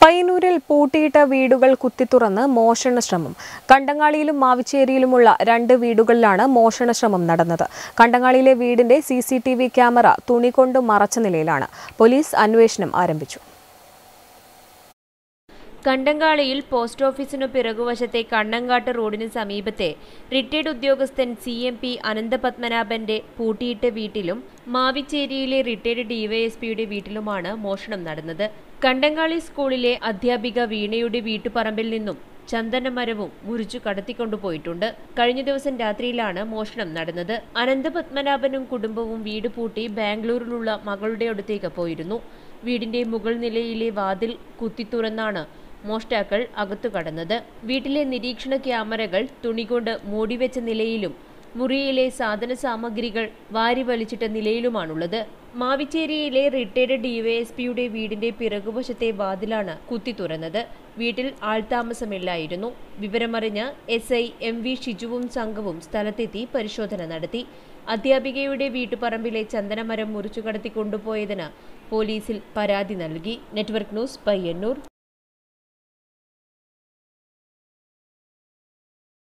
പയ്യന്നൂരിൽ പൂട്ടിയിട്ട വീടുകൾ കുത്തിത്തുറന്ന് മോഷണ ശ്രമം കണ്ടങ്ങാളിയിലും മാവിച്ചേരിയിലുമുള്ള രണ്ട് വീടുകളിലാണ് മോഷണ ശ്രമം നടന്നത് കണ്ടങ്ങാളിയിലെ വീടിന്റെ C C T V camera തുണി കൊണ്ട് മറച്ച നിലയിലാണ് പോലീസ് അന്വേഷണം ആരംഭിച്ചു കണ്ടങ്കാളിയിൽ പോസ്റ്റ് ഓഫീസിനു പിറകുവശത്തെ കണ്ണങ്കാട്ട് റോഡിന് സമീപത്തെ റിട്ടയർഡ് ഉദ്യോഗസ്ഥൻ സി എം പി അനന്തപത്മനാഭന്റെ പൂട്ടിയിട്ട വീട്ടിലും മാവിച്ചേരിയിലെ റിട്ടയർഡ് ഡിവൈഎസ്പിയുടെ വീട്ടിലുമാണ് മോഷണം നടന്നത് കണ്ടങ്കാളി സ്കൂളിലെ അധ്യാപിക വീണയുടെ വീട്ടുപറമ്പിൽ നിന്നും ചന്ദനമരവും മുറിച്ചു കടത്തിക്കൊണ്ടുപോയിട്ടുണ്ട് കഴിഞ്ഞ ദിവസം രാത്രിയിലാണ് മോഷണം നടന്നത് അനന്തപത്മനാഭനും കുടുംബവും വീട് പൂട്ടി ബാംഗ്ലൂരിലുള്ള മകളുടെ അടുത്തേക്ക് പോയിരുന്നു വീടിന്റെ മുകൾ നിലയിലെ വാതിൽ കുത്തിത്തുറന്നാണ് മോഷ്ടാക്കൾ അകത്തു കടന്നത് വീട്ടിലെ നിരീക്ഷണ ക്യാമറകൾ തുണികൊണ്ട് മൂടിവെച്ച നിലയിലും മുറിയിലെ സാധന സാമഗ്രികൾ വാരി വലിച്ചിട്ട നിലയിലുമാണുള്ളത് മാവിച്ചേരിയിലെ റിട്ടയർഡ് ഡിവൈഎസ്പിയുടെ വീടിന്റെ പിറകുവശത്തെ വാതിലാണ് കുത്തി തുറന്നത് വീട്ടിൽ ആൾതാമസമില്ലായിരുന്നു വിവരമറിഞ്ഞ് എസ് ഐ എം വി ഷിജുവും സംഘവും സ്ഥലത്തെത്തി പരിശോധന നടത്തി അധ്യാപികയുടെ വീട്ടുപറമ്പിലെ ചന്ദനമരം മുറിച്ചു കടത്തി കൊണ്ടുപോയതിന് പോലീസിൽ പരാതി നൽകി നെറ്റ്വർക്ക് ന്യൂസ് പയ്യന്നൂർ